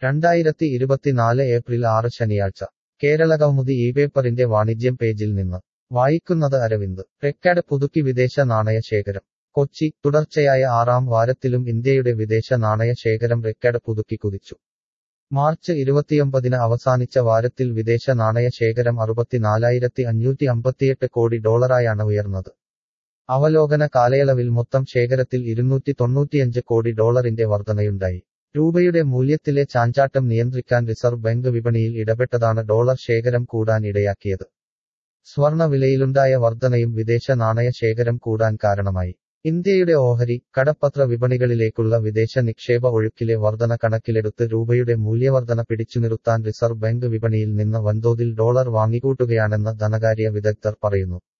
രണ്ടായിരത്തി ഇരുപത്തിനാല് ഏപ്രിൽ ആറ് ശനിയാഴ്ച കേരളകൗമുദി ഈ പേപ്പറിന്റെ വാണിജ്യം പേജിൽ നിന്ന് വായിക്കുന്നത് അരവിന്ദ് റെക്കാർഡ് പുതുക്കി വിദേശ നാണയ ശേഖരം കൊച്ചി തുടർച്ചയായ ആറാം വാരത്തിലും ഇന്ത്യയുടെ വിദേശ നാണയ ശേഖരം റെക്കാർഡ് പുതുക്കി കുതിച്ചു മാർച്ച് ഇരുപത്തിയൊമ്പതിന് അവസാനിച്ച വാരത്തിൽ വിദേശ നാണയ ശേഖരം അറുപത്തിനാലായിരത്തി അഞ്ഞൂറ്റി അമ്പത്തിയെട്ട് കോടി ഡോളറായാണ് ഉയർന്നത് അവലോകന കാലയളവിൽ മൊത്തം ശേഖരത്തിൽ ഇരുന്നൂറ്റി തൊണ്ണൂറ്റിയഞ്ച് കോടി ഡോളറിന്റെ വർധനയുണ്ടായി രൂപയുടെ മൂല്യത്തിലെ ചാഞ്ചാട്ടം നിയന്ത്രിക്കാൻ റിസർവ് ബാങ്ക് വിപണിയിൽ ഇടപെട്ടതാണ് ഡോളർ ശേഖരം കൂടാൻ ഇടയാക്കിയത് സ്വർണ വിലയിലുണ്ടായ വർധനയും വിദേശ നാണയ ശേഖരം കൂടാൻ കാരണമായി ഇന്ത്യയുടെ ഓഹരി കടപ്പത്ര വിപണികളിലേക്കുള്ള വിദേശ നിക്ഷേപ ഒഴുക്കിലെ വർധന കണക്കിലെടുത്ത് രൂപയുടെ മൂല്യവർധന പിടിച്ചുനിർത്താൻ റിസർവ് ബാങ്ക് വിപണിയിൽ നിന്ന് വൻതോതിൽ ഡോളർ വാങ്ങിക്കൂട്ടുകയാണെന്ന് ധനകാര്യ വിദഗ്ധർ പറയുന്നു